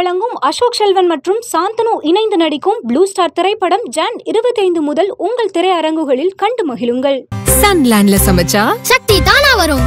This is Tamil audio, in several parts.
வழங்கும் அசோக் செல்வன் மற்றும் சாந்தனு இணைந்து நடிக்கும் ப்ளூ ஸ்டார் திரைப்படம் ஜான் இருபத்தைந்து முதல் உங்கள் திரையரங்குகளில் கண்டு மகிழுங்கள் சன்லேண்ட்ல சமைச்சா சக்தி தானா வரும்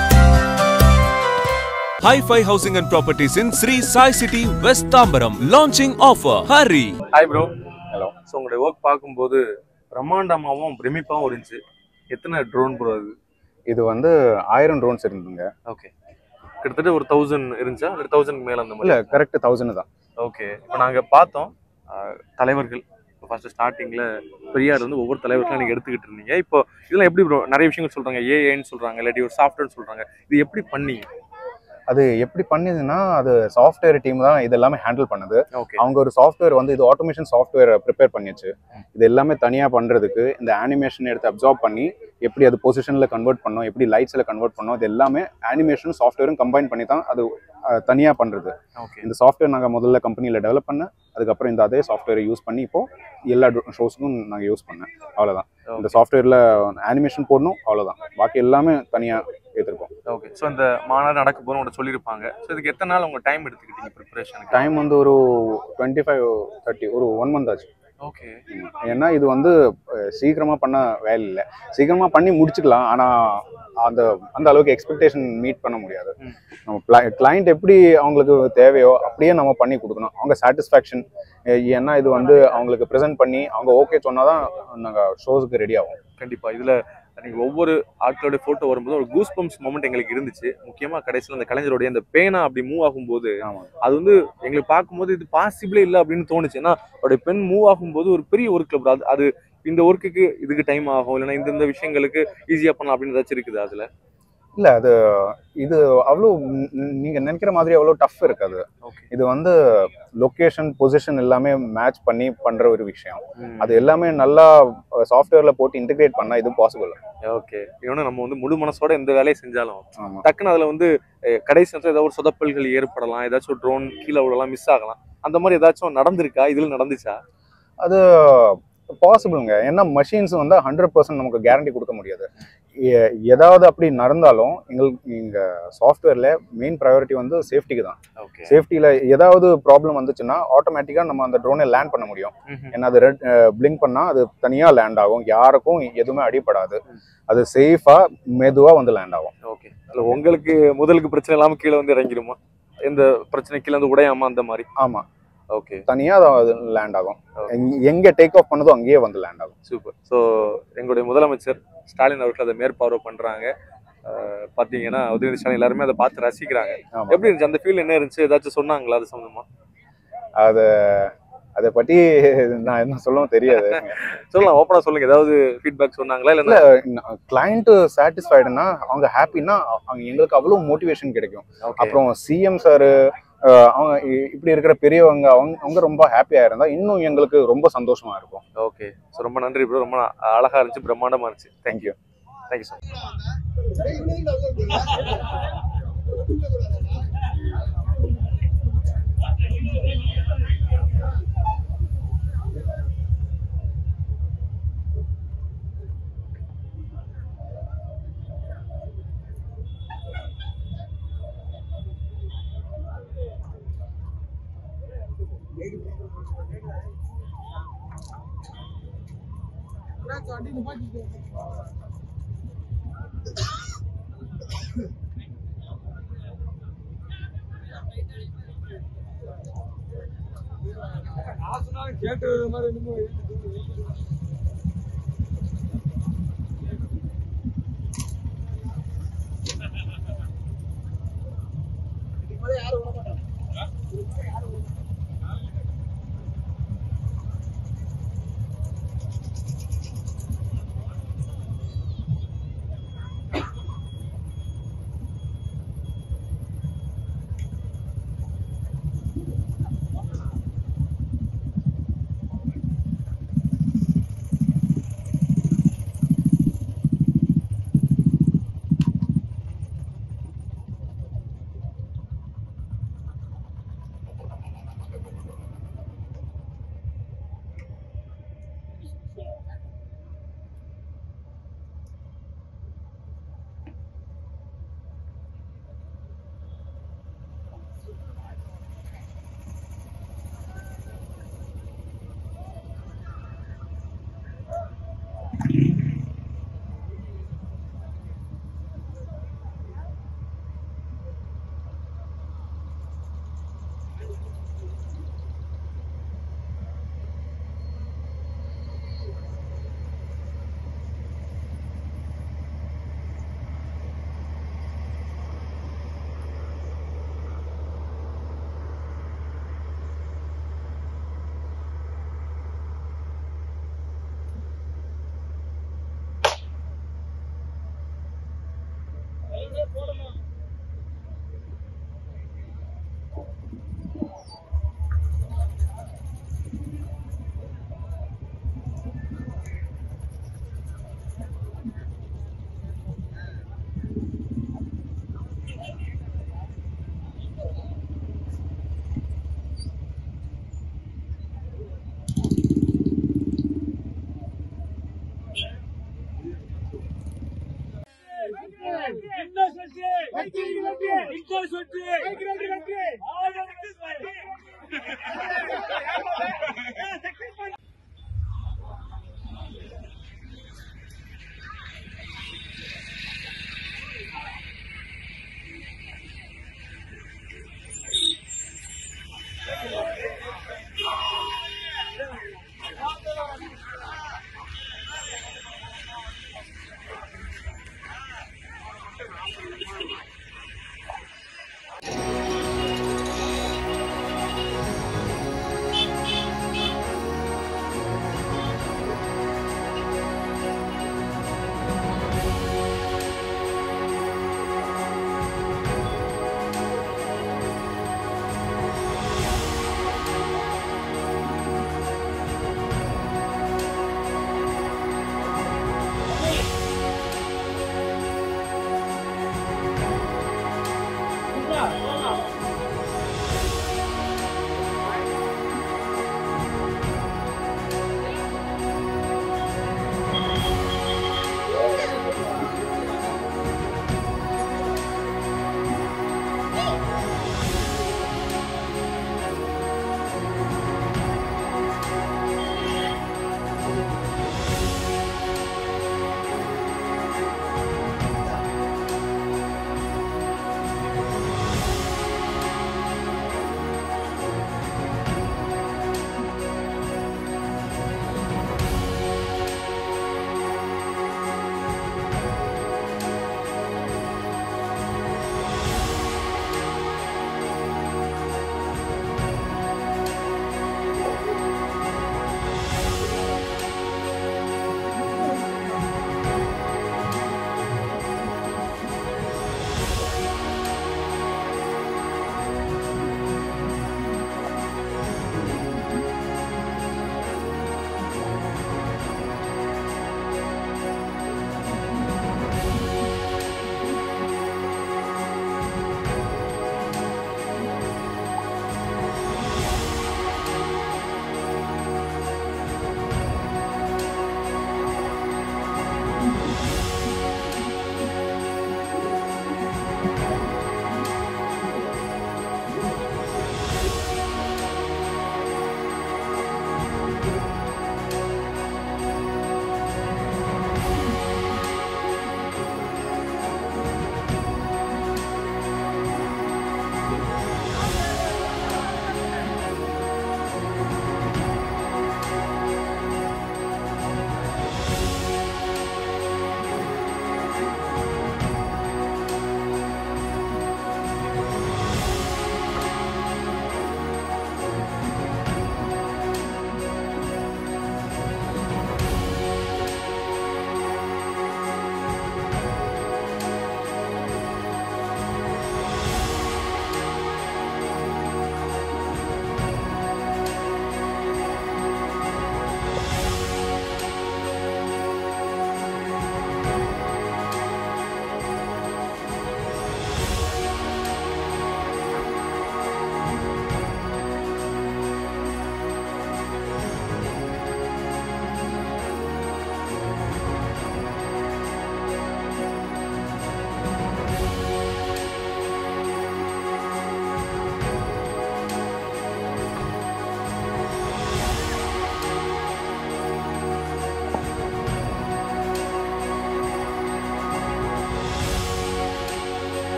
Hi-Fi Housing and Properties in Sri Sai City, West Tambaram. Launching offer. Hurry! Hi bro hello so உங்களுடைய ஒர்க் பார்க்கும்போது பிரம்மாண்டமாகவும் பிரமிப்பாகவும் இருந்துச்சு எத்தனை ட்ரோன் ப்ரோ அது இது வந்து ஆயிரம் ட்ரோன்ஸ் இருந்துங்க ஓகே கிட்டத்தட்ட ஒரு தௌசண்ட் இருந்துச்சா ஒரு தௌசண்ட் மேலே அந்த இல்ல மாதிரி கரெக்ட் தௌசண்ட் தான் ஓகே இப்போ நாங்கள் பார்த்தோம் ஆஹ், தலைவர்கள் இப்போ ஃபர்ஸ்ட் ஸ்டார்டிங்கில் பெரியார் வந்து ஒவ்வொரு தலைவர்களும் நீங்கள் எடுத்துக்கிட்டு இருந்தீங்க இப்போ இதெல்லாம் எப்படி ப்ரோ நிறைய விஷயங்கள் சொல்கிறாங்க ஏஐன்னு சொல்கிறாங்க இல்லாட்டி ஒரு சாஃப்ட்வேர் சொல்கிறாங்க இது எப்படி பண்ணி அது எப்படி பண்ணுதுன்னா அது சாஃப்ட்வேர் டீம் தான் இது எல்லாமே ஹேண்டில் பண்ணுது ஓகே அவங்க ஒரு சாஃப்ட்வேர் வந்து இது ஆட்டோமேஷன் சாஃப்ட்வேர் ப்ரிப்பேர் பண்ணிச்சு இது எல்லாமே தனியாக பண்ணுறதுக்கு இந்த அனிமேஷன் எடுத்து அப்சார்ப் பண்ணி எப்படி அது பொசிஷனில் கன்வெர்ட் பண்ணோம் எப்படி லைட்ஸில் கன்வெர்ட் பண்ணோம் இது எல்லாமே அனிமேஷன் சாஃப்ட்வேரும் கம்பைன் பண்ணி தான் அது தனியாக பண்ணுறது ஓகே இந்த சாஃப்ட்வேர் நாங்கள் முதல்ல கம்பெனியில் டெவலப் பண்ண அதுக்கப்புறம் இந்த அதே சாஃப்ட்வேரை யூஸ் பண்ணி இப்போ எல்லா ஷோஸுக்கும் நாங்கள் யூஸ் பண்ணேன் அவ்வளோதான் இந்த சாஃப்ட்வேரில் அனிமேஷன் போடணும் அவ்வளோதான் பாக்கி எல்லாமே தனியாக ஏற்றிருக்கோம் ஓகே ஸோ இந்த மாநாடு நடக்க போதும் உங்கள்கிட்ட சொல்லியிருப்பாங்க ஸோ இதுக்கு எத்தனை நாள் உங்கள் டைம் எடுத்துக்கிட்டீங்க ப்ரிப்பரேஷனுக்கு டைம் வந்து ஒரு டுவெண்ட்டி ஃபைவ் தேர்ட்டி ஒரு ஒன் மந்த் ஆச்சு ஓகே ஏன்னா இது வந்து அஹ், சீக்கிரமா பண்ண வேலை இல்லை சீக்கிரமா பண்ணி முடிச்சுக்கலாம் ஆனா அந்த அந்த அளவுக்கு எக்ஸ்பெக்டேஷன் மீட் பண்ண முடியாது ம். நம்ம கிளைண்ட் எப்படி அவங்களுக்கு தேவையோ அப்படியே நம்ம பண்ணி கொடுக்கணும் அவங்க சாட்டிஸ்ஃபேக்ஷன் ஏன்னா இது வந்து அவங்களுக்கு ப்ரெசென்ட் பண்ணி அவங்க ஓகே சொன்னாதான் நாங்கள் ஷோஸுக்கு ரெடி ஆகும் கண்டிப்பா இதுல நீங்க ஒவ்வொரு ஆட்களோட போட்டோ வரும்போது ஒரு கூஸ் பம்ப்ஸ் மூமெண்ட் எங்களுக்கு இருந்துச்சு முக்கியமா கடைசியில் அந்த கலைஞருடைய அந்த பேனா அப்படி மூவ் ஆகும்போது ஆமா அது வந்து எங்களுக்கு பார்க்கும்போது இது பாசிபிளே இல்லை அப்படின்னு தோணுச்சு ஏன்னா அவருடைய பெண் மூவ் ஆகும்போது ஒரு பெரிய ஒர்க் அது அது இந்த ஒர்க்குக்கு இதுக்கு டைம் ஆகும் இல்லைன்னா இந்த இந்த விஷயங்களுக்கு ஈஸியா பண்ணலாம் அப்படின்னு ஏதாச்சும் இருக்குது அதுல இல்ல அது இது அவ்வளோ ம், நீங்க நினைக்கிற மாதிரி அவ்வளோ டஃப் இருக்காது ஓகே இது வந்து லொக்கேஷன் பொசிஷன் எல்லாமே மேட்ச் பண்ணி பண்ற ஒரு விஷயம் அது எல்லாமே நல்லா சாஃப்ட்வேர்ல போட்டு இன்டிகிரேட் பண்ணா இது பாசிபிள் ஓகே இன்னொன்று நம்ம வந்து முழு மனசோட எந்த வேலையை செஞ்சாலும் ஆமா டக்குன்னு அதுல வந்து அஹ், கடைசி நேரத்துல ஏதாவது ஒரு சொதப்பல்கள் ஏற்படலாம் ஏதாச்சும் ஒரு ட்ரோன் கீழே விடலாம் மிஸ் ஆகலாம் அந்த மாதிரி ஏதாச்சும் நடந்திருக்கா இதுல நடந்துச்சா அது பாசிபிளுங்க ஏன்னா மஷின்ஸ் வந்து ஹண்ட்ரட் பர்சன்ட் நமக்கு கேரண்டி கொடுக்க முடியாது எ- ஏதாவது அப்படி நடந்தாலும் எங்களுக்கு இங்க சாஃப்ட்வேர்ல மெயின் ப்ரையாரிட்டி வந்து சேஃப்டிக்கு தான் ஓகே சேஃப்டியில ஏதாவது ப்ராப்ளம் வந்துச்சுன்னா ஆட்டோமேட்டிக்கா நம்ம அந்த ட்ரோனை லேண்ட் பண்ண முடியும் ஏன்னா அது ரெட் பிளிங்க் பண்ணா அது தனியா லேண்ட் ஆகும் யாருக்கும் எதுவுமே அடிபடாது அது சேஃபா மெதுவா வந்து லேண்ட் ஆகும் ஓகே அதுல உங்களுக்கு முதலுக்கு பிரச்சனை இல்லாம கீழே வந்து இறங்கிடுமா எந்த பிரச்சனை கீழே வந்து உடையாம அந்த மாதிரி ஆமா ஓகே தனியா அது லேண்ட் ஆகும் எங்க- எங்க டேக் ஆஃப் பண்ணதோ அங்கேயே வந்து லேண்ட் ஆகும் சூப்பர் ஸோ எங்களுடைய முதலமைச்சர் ஸ்டாலின் அவர்கள் அதை மேற்பார்வை பண்றாங்க அஹ் பாத்தீங்கன்னா உதயநிதி ஸ்டாலின் எல்லாருமே அதை பார்த்து ரசிக்கிறாங்க ஆமா. எப்படி இருந்துச்சு அந்த ஃபீல் என்ன இருந்துச்சு ஏதாச்சும் சொன்னாங்களா அது சம்பந்தமா அது அதை பத்தி நான் என்ன சொல்லவும் தெரியாது சொல்லலாம் ஓப்பனா சொல்லுங்க ஏதாவது ஃபீட்பேக் சொன்னாங்களா இல்ல இல்ல கிளைண்ட் சாட்டிஸ்ஃபைடுனா அவங்க ஹாப்பினா அவங்க எங்களுக்கு அவ்வளவு மோட்டிவேஷன் கிடைக்கும் அப்புறம் சிஎம் சார் அவங்க இ- இப்படி இருக்கிற பெரியவங்க அவங்க அவங்க ரொம்ப ஹாப்பியா இருந்தா இன்னும் எங்களுக்கு ரொம்ப சந்தோஷமா இருக்கும் ஓகே ஸோ ரொம்ப நன்றி ப்ரோ ரொம்ப அழகா இருந்துச்சு பிரம்மாண்டமா இருந்துச்சு தேங்க்யூ தேங்க்யூ சார்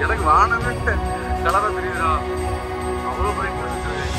எனக்கு வானமே கலரா தெரியுதா அவ்வளோ பிரைட்னஸ் வச்சிருக்கேன்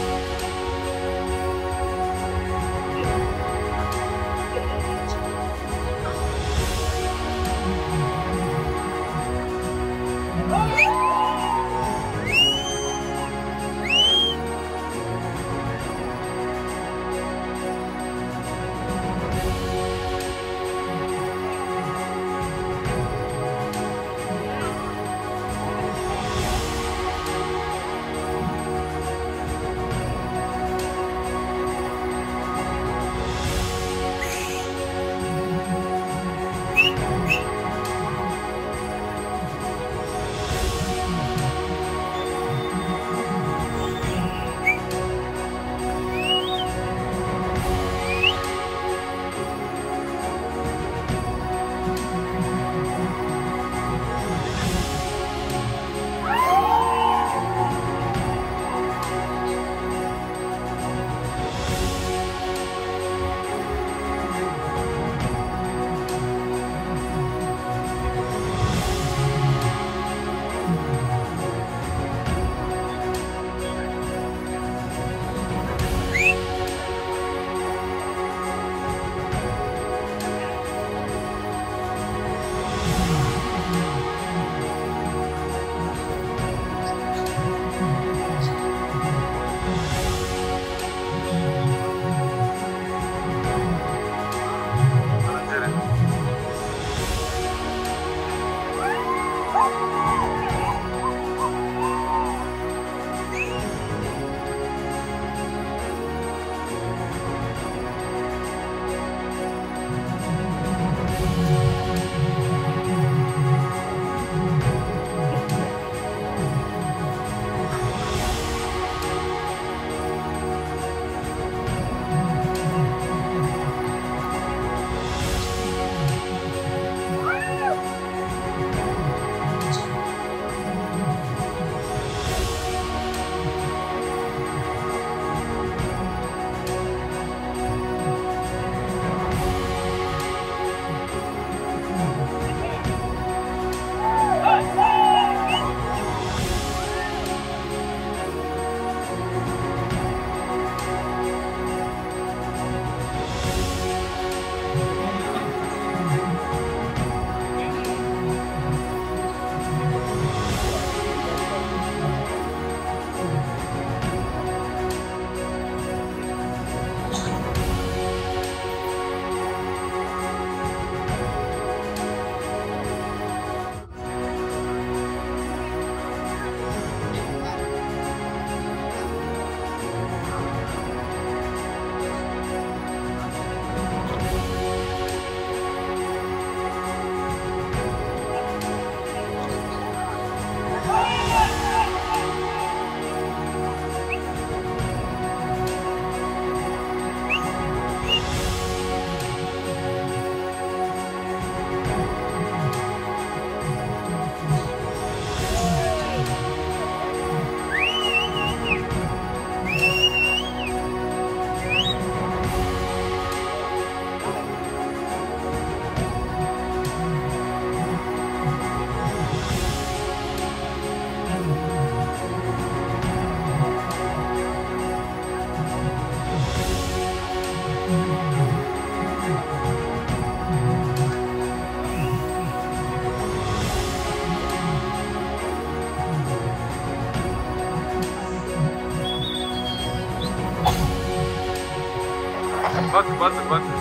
பார்த்து பார்த்து பார்த்து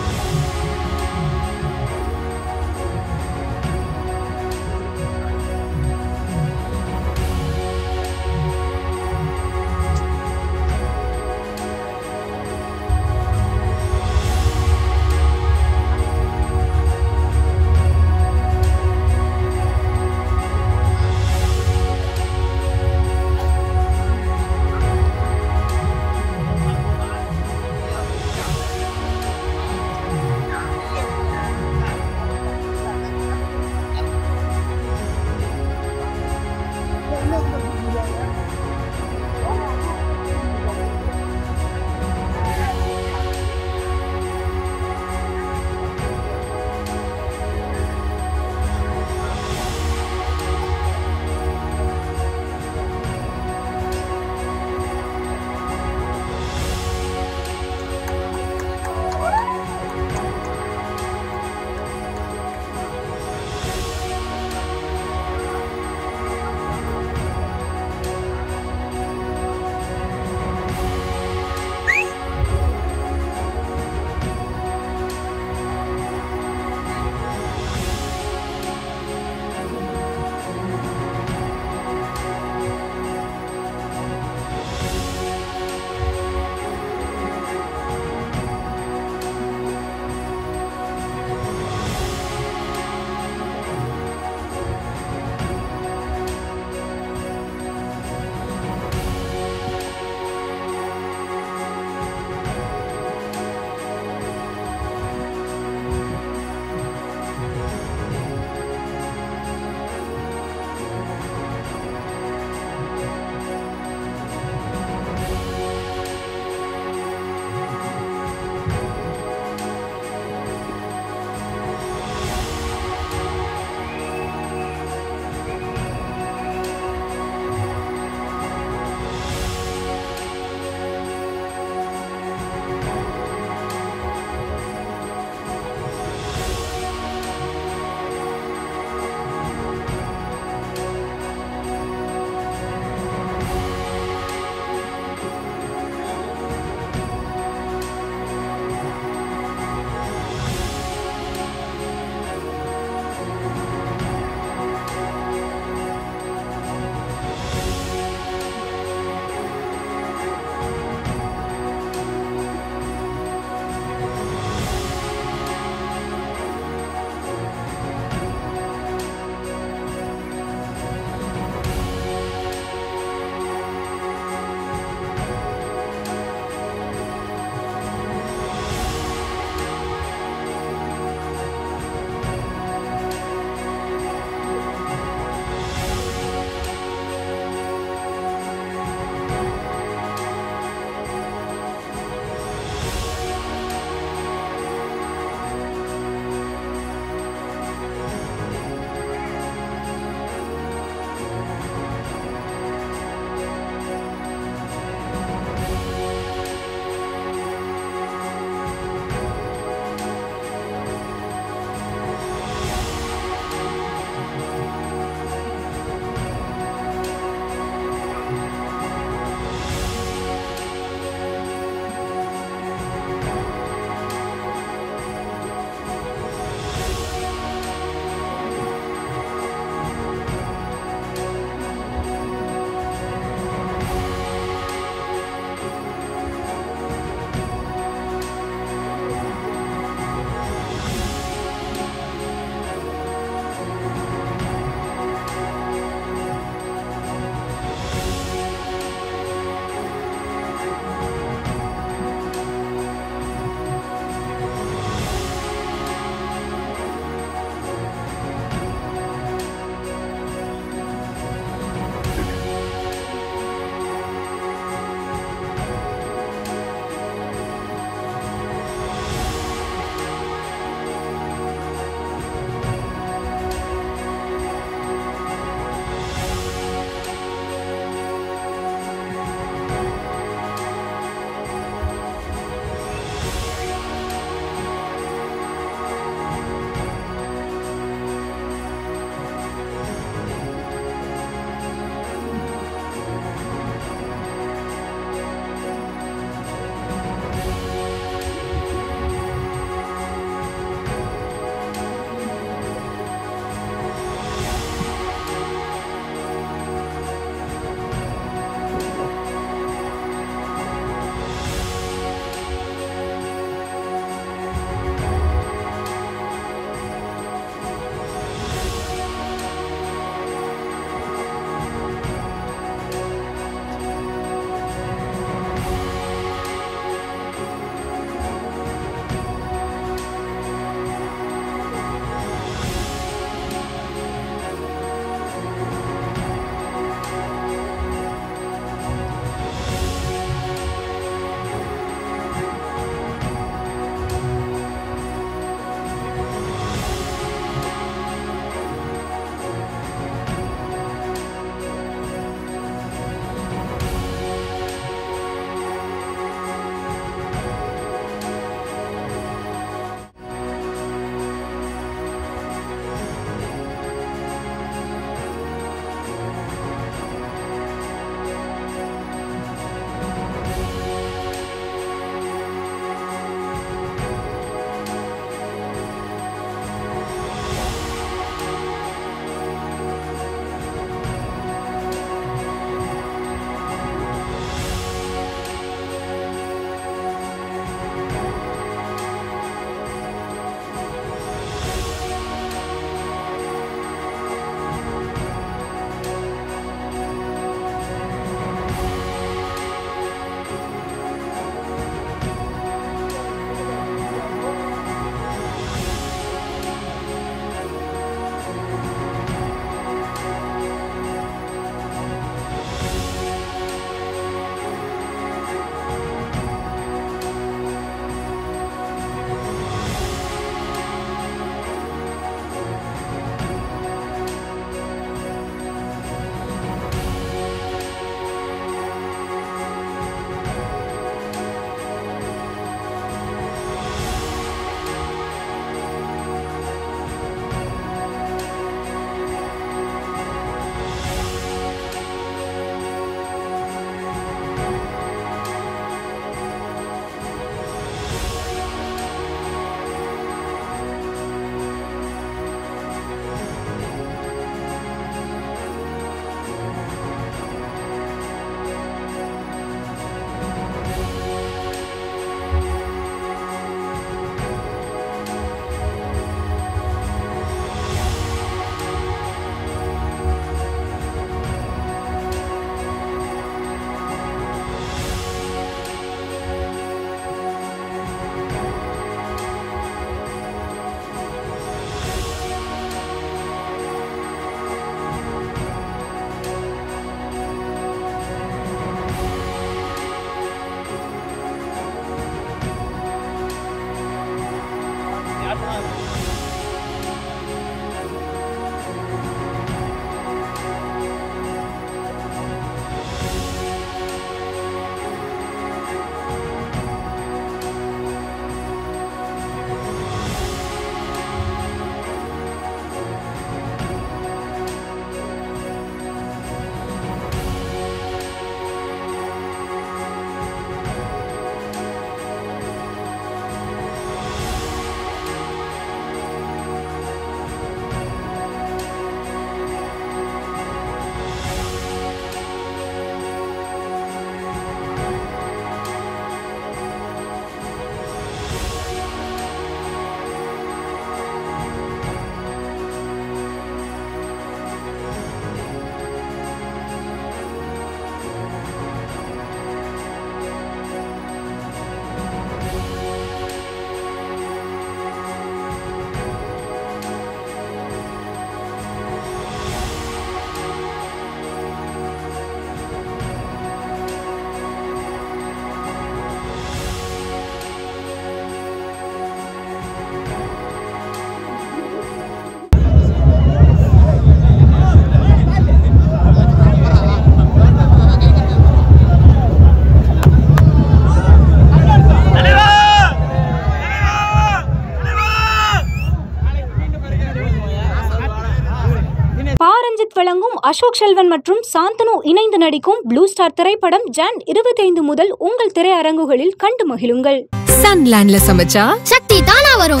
வழங்கும் அசோக் செல்வன் மற்றும் சாந்தனு இணைந்து நடிக்கும் ப்ளூ ஸ்டார் திரைப்படம் ஜான் இருபத்தைந்து முதல் உங்கள் திரையரங்குகளில் கண்டு மகிழுங்கள் சன்லேண்ட்ல சமைச்சா சக்தி தானா வரும்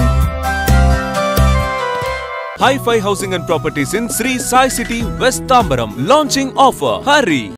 Hi-Fi Housing and Properties in Sri Sai City, West Tambaram. Launching offer. Hurry!